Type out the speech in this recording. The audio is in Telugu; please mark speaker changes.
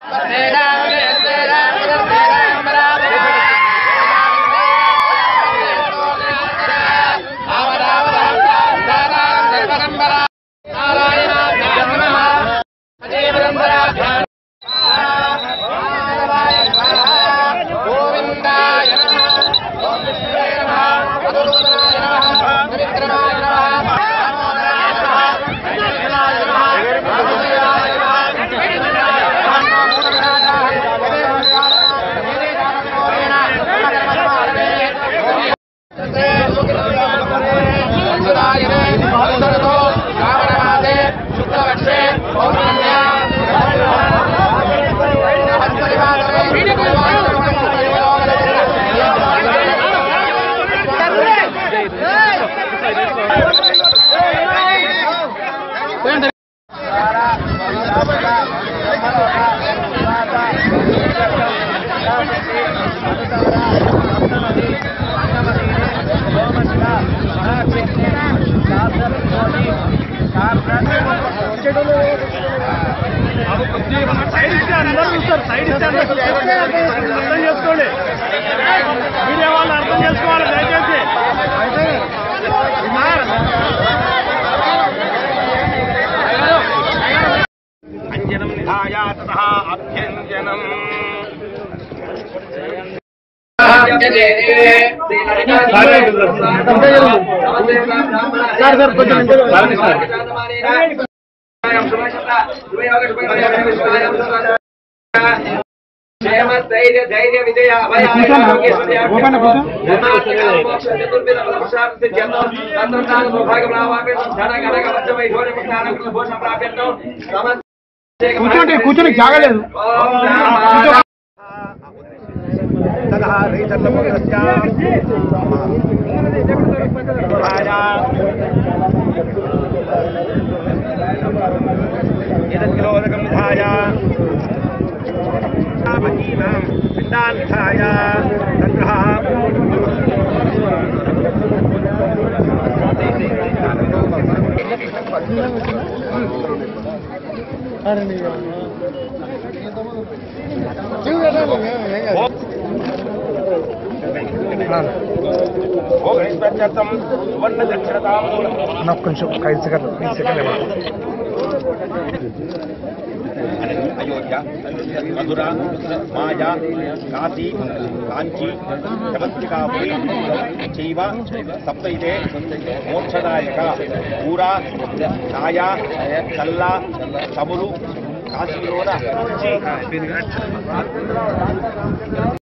Speaker 1: సైడ్ ఇస్తే అందరూ చూస్తారు సైడ్ ఇస్తే అందరూ చూస్తారు. అర్థం చేసుకోండి మీడియా వాళ్ళు అర్థం చేసుకోవాలి దయచేసి అంజనం నిధాయ తథా అభ్యంజనం
Speaker 2: ధైర్య ధైర్య విజయ అభయ ఆరోగ్య
Speaker 1: కూర్చోండి కూర్చొని జాగలేదు తదా రైతన్నపక్షస్య రాజా एतद्विरोधकं विधाय भगीनां पिण्डान् विधाय तत्रः భోగైశ్వర్యర్థం సువర్ణ దక్షిణతాం
Speaker 3: నాకు కొంచెం ఒక ఐదు సెకండ్లు ఐదు సెకండ్లు
Speaker 1: అయోధ్య మధుర మాయా కాశీ కాంచీ చమత్రికాపురి చైవ సప్తైతే మోక్షదాయక పూరా ఛాయా చల్ల చమురు కాశీలోన